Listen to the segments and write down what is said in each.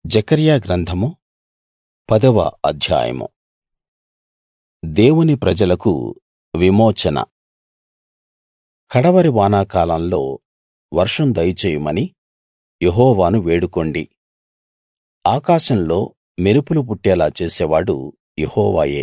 జెకర్యా గ్రంథము పదవ అధ్యాయము దేవుని ప్రజలకు విమోచన కడవరి వానాకాలంలో వర్షం దయచేయమని యెహోవాను వేడుకోండి ఆకాశంలో మెరుపులు పుట్టేలా చేసేవాడు యెహోవాయే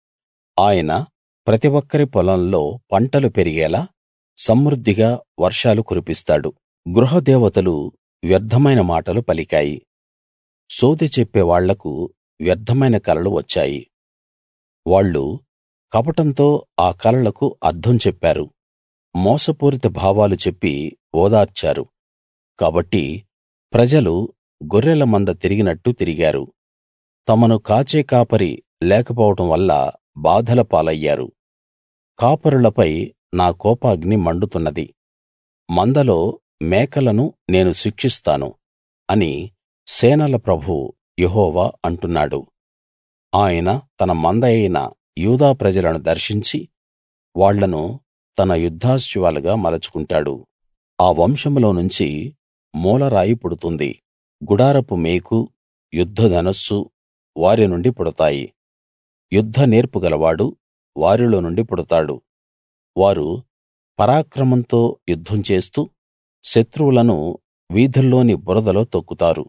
ఆయన ప్రతి ఒక్కరి పొలంలో పంటలు పెరిగేలా సమృద్ధిగా వర్షాలు కురిపిస్తాడు గృహదేవతలు వ్యర్థమైన మాటలు పలికాయి సోదె చెప్పే వాళ్లకు వ్యర్థమైన కలలు వచ్చాయి వాళ్ళు కపటంతో ఆ కలలకు అర్థం చెప్పారు మోసపూరిత భావాలు చెప్పి ఓదార్చారు కాబట్టి ప్రజలు గొర్రెల మంద తిరిగినట్టు తిరిగారు తమను కాచే కాపరి లేకపోవడం వల్ల బాధల పాలయ్యారు కాపరులపై నా కోపాగ్ని మండుతున్నది మందలో మేకలను నేను శిక్షిస్తాను అని సేనల ప్రభువు యెహోవా అంటున్నాడు ఆయన తన మందయైన యూదా ప్రజలను దర్శించి వాళ్ళను తన యుద్ధాశ్వాలుగా మలచుకుంటాడు ఆ వంశంలో నుంచి మూలరాయి పుడుతుంది గుడారపు మేకు యుద్ధ ధనుస్సు వారి నుండి పుడతాయి యుద్ధ నేర్పు గలవాడు వారిలో నుండి పుడతాడు వారు పరాక్రమంతో యుద్ధం చేస్తూ శత్రువులను వీధుల్లోని బురదలో తొక్కుతారు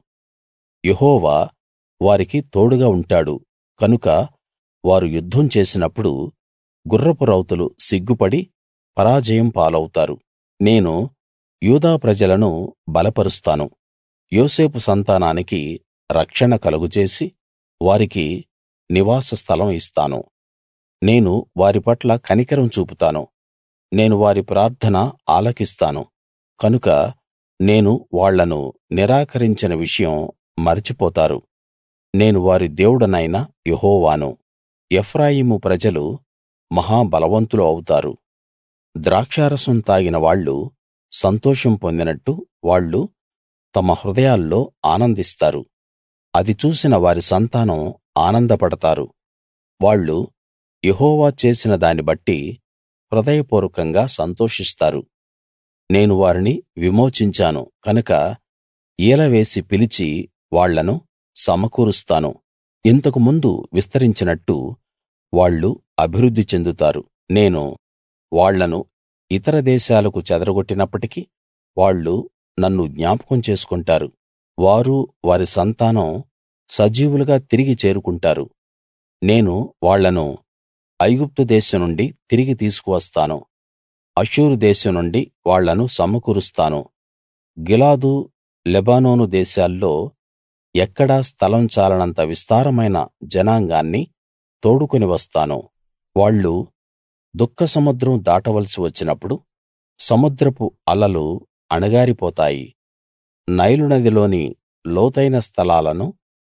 యెహోవా వారికి తోడుగా ఉంటాడు కనుక వారు యుద్ధం చేసినప్పుడు గుర్రపు రౌతులు సిగ్గుపడి పరాజయం పాలవుతారు నేను యూదా ప్రజలను బలపరుస్తాను యోసేపు సంతానానికి రక్షణ కలుగజేసి వారికి నివాస స్థలం ఇస్తాను నేను వారి పట్ల కనికరం చూపుతాను నేను వారి ప్రార్థన ఆలకిస్తాను కనుక నేను వాళ్ళను నిరాకరించిన విషయం మరచిపోతారు నేను వారి దేవుడనైన యెహోవాను ఎఫ్రాయిము ప్రజలు మహా బలవంతులు అవుతారు ద్రాక్షారసం తాగిన వాళ్ళు సంతోషం పొందినట్టు వాళ్ళు తమ హృదయాల్లో ఆనందిస్తారు అది చూసిన వారి సంతానం ఆనందపడతారు వాళ్ళు యెహోవా చేసిన దాన్ని బట్టి హృదయపూర్వకంగా సంతోషిస్తారు నేను వారిని విమోచించాను కనుక ఈల వేసి పిలిచి వాళ్ళను సమకూరుస్తాను ఇంతకు ముందు విస్తరించినట్టు వాళ్ళు అభివృద్ధి చెందుతారు నేను వాళ్ళను ఇతర దేశాలకు చెదరగొట్టినప్పటికీ వాళ్ళు నన్ను జ్ఞాపకం చేసుకుంటారు వారు వారి సంతానం సజీవులుగా తిరిగి చేరుకుంటారు నేను వాళ్ళను ఐగుప్తు దేశం నుండి తిరిగి తీసుకువస్తాను అష్షూరు దేశం నుండి వాళ్ళను సమకూరుస్తాను గిలాదు లెబానోను దేశాల్లో ఎక్కడా స్థలం చాలనంత విస్తారమైన జనాంగాన్ని తోడుకుని వస్తాను వాళ్ళు దుఃఖసముద్రం దాటవలసి వచ్చినప్పుడు సముద్రపు అలలు అణగారిపోతాయి నైలు నదిలోని లోతైన స్థలాలను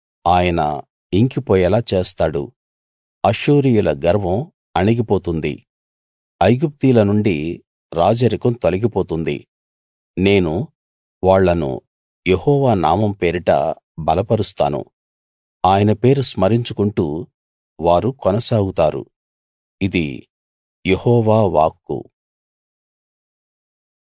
ఆయన ఇంకిపోయేలా చేస్తాడు అష్షూరీయుల గర్వం అణిగిపోతుంది ఐగుప్తీయుల నుండి రాజరికం తొలగిపోతుంది నేను వాళ్ళను యెహోవా నామం పేరిట బలపరుస్తాను ఆయన పేరు స్మరించుకుంటూ వారు కొనసాగుతారు ఇది యెహోవా వాక్కు